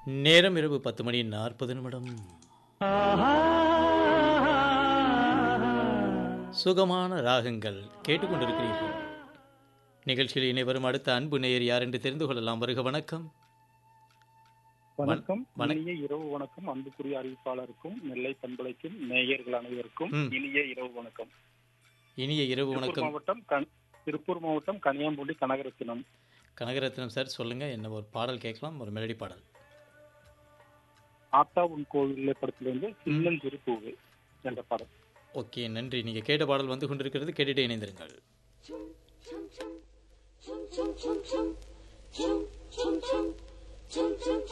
நேரம் இரவு பத்து மணி நாற்பது நிமிடம் சுகமான ராகங்கள் கேட்டுக்கொண்டிருக்கிறீர்கள் நிகழ்ச்சியில் இணை வரும் அடுத்த அன்பு நேயர் யார் என்று தெரிந்து கொள்ளலாம் வருக வணக்கம் வணக்கம் வணக்- இனிய இரவு வணக்கம் அன்புக்குரிய அறிவிப்பாளருக்கும் நெல்லை பண்பலைக்கும் நேயர்கள் அனைவருக்கும் ம். இனிய இரவு வணக்கம் இனிய இரவு திருப்பூர் வணக்கம் மாவட்டம் கண்- திருப்பூர் மாவட்டம் கனியாம்பூண்டி கனகரத்தினம் கனகரத்னம் சார் சொல்லுங்க என்ன ஒரு பாடல் கேட்கலாம் ஒரு மெலடி பாடல் ஆத்தா உன் கோவில் படத்திலிருந்து சின்னஞ்சிறு பூவு என்ற படம் ஓகே நன்றி நீங்க கேட்ட பாடல் வந்து கொண்டிருக்கிறது கேட்டுட்டே இணைந்திருங்கள் chum chum chum chum chum chum chum chum chum chum chum chum